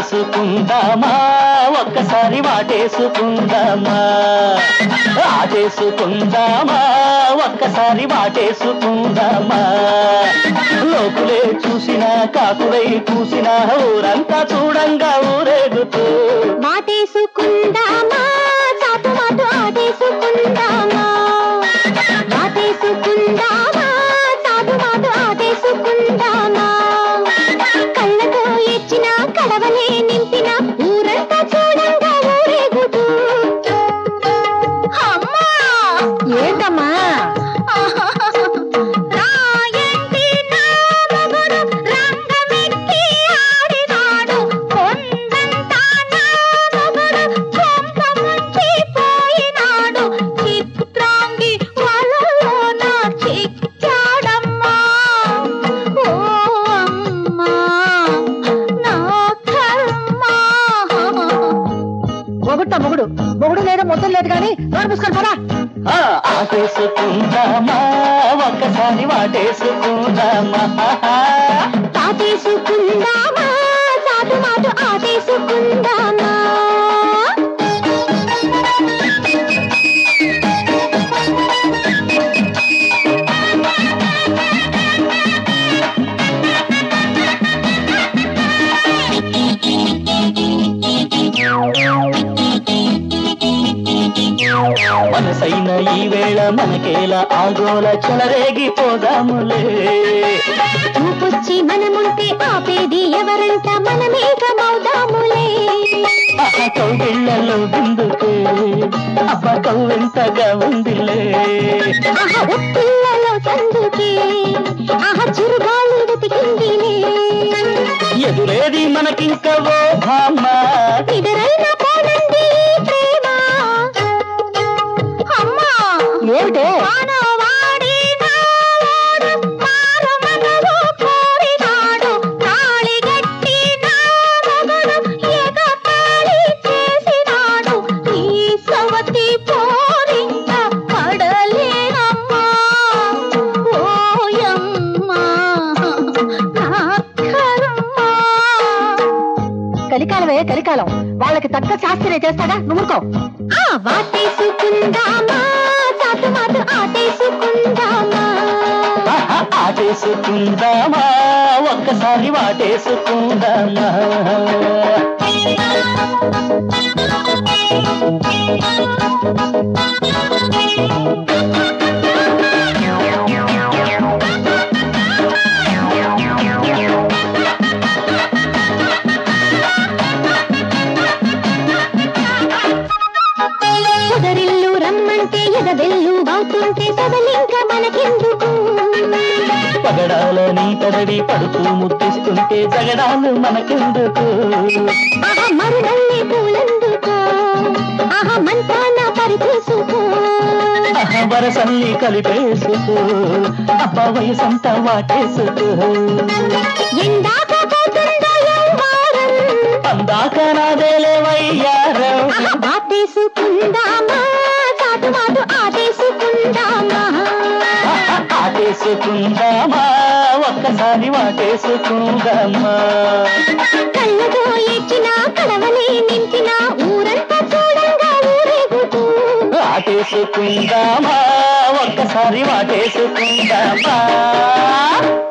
ఆటేసుకుందామా ఒక్కసారి వాటేసుకుందామా ఆటేసుకుందామా ఒక్కసారి వాటేసుకుందామా లోకులే చూసినా కాకులై కూసినా ఊరంతా చూడంగా ఊరేగుతూ మాటేసుకుందామా చాటు మాటు ఆటేసుకుందామా మాటేసుకుందామా చాటు మాటు ఆటేసుకుందామా కళ్ళతో ఇచ్చిన కడవలే నింపిన ఊరంతా చూడంగా ఊరేగుతూ అమ్మా ఏంటమ్మా రాయండి నా మొగుడు రంగమెక్కి ఆడినాడు కొండంతా నా మొగుడు కొంప ముంచిపోయినాడు చిత్రాంగి వలలో నా చిక్కాడమ్మా ఓ అమ్మా నా కర్మ మొగుట మొగుడు మొగుడు లేదు మొత్తం లేదు కానీ నోరు మూసుకొని పోరా ఆ, ఆటేసుకుందామా ఒక్కసారి వాటేసుకుందామా ఆటేసుకుందామా చాటు మాటు ఆటేసుకుందామా మనసైన ఈ వేళ మనకేలా ఆగోల చెలరేగిపోదాములే చూపొచ్చి మనముంటే ఆపేది ఎవరంట మనమేకమవుదాములే ఆహా కౌగిళ్ళలో బిందుకే అబ్బ కవ్వెంతగా ఉందిలే ఆహా ఉప్పిళ్ళలో సందుకే ఆహా చిరుగాలి వెతికిందిలే ఎదురేది మనకింక ఓ భామ ఇదరైన పోనండి ప్రేమ అమ్మా ఏమిటే వానవాడి నావాడు మారమగవు కోరినాడు తాళిగట్టి నా మగడు ఎగతాళి చేసినాడు ఈ సవతి పోరింక పడలేనమ్మా ఓయమ్మా నా కర్మ కలికాలమే కలికాలం వాళ్ళకి తగ్గ శాస్త్రే చేస్తాడా నువ్వుకో ఆ వాటేసుకుందామా చాటు మాటు ఆటేసుకుందామా ఆహా, ఆటేసుకుందామా ఒక్కసారి వాటేసుకుందామా కుదరిల్లు రమ్మంటే ఎగబెల్లు అవుతుంటే సదలింక మనకెందుకు పగడాల నీ పెదవి పడుతూ ముద్దిస్తుంటే జగడాలు మనకెందుకు ఆహా మరుడల్లి పూలందుకో ఆహా మంతాన పరితూసుకో ఆహా, వరసల్ని కలిపేసుకో అబ్బ వయసంతా వాటేసుకో ఎందాక పోతుందో యవ్వారం అందాక నాదేలే వయ్యారం ఆహా వాటేసుకుందామా చాటు మాటు ఆటేసుకుందామా ఆహా, ఆటేసుకుందామా ఒక్కసారి వాటేసుకుందామా కళ్ళతో ఇచ్చిన కడవలే నింపిన ఊరంతా చూడంగా ఊరేగుతూ ఆటేసుకుందామా ఒక్కసారి వాటేసుకుందామా